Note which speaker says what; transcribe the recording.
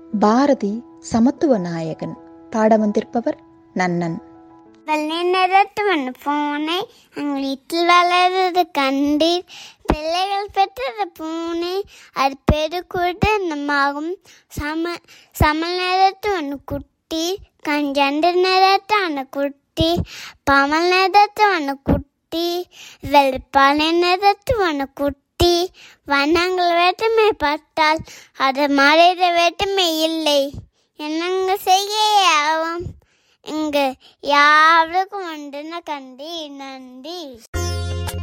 Speaker 1: பாரதி சமத்துவ நாயகன் பாட வந்திருப்பவர் நன்னன்
Speaker 2: வெள்ளை நிறத்துவன் பூனை எங்கள் வீட்டில் வளர்றது கண்டீர் பிள்ளைகள் பெற்றது பூனை அது பெருக்கூட்டமாகும் சம சமல் நிறத்துவன் குட்டி கஞ்சண்டு நிறத்தான குட்டி பமல் நிறத்துவன குட்டி வெள்ளிப்பாலை நிறத்துவன குட்டி வண்ணங்கள் வேற்றுமை பார்த்தால் அது மறைத வேற்றுமை இல்லை என்னங்க செய்ய ஆகும் இங்கு யாருக்கும் உண்டுன கண்டி நன்றி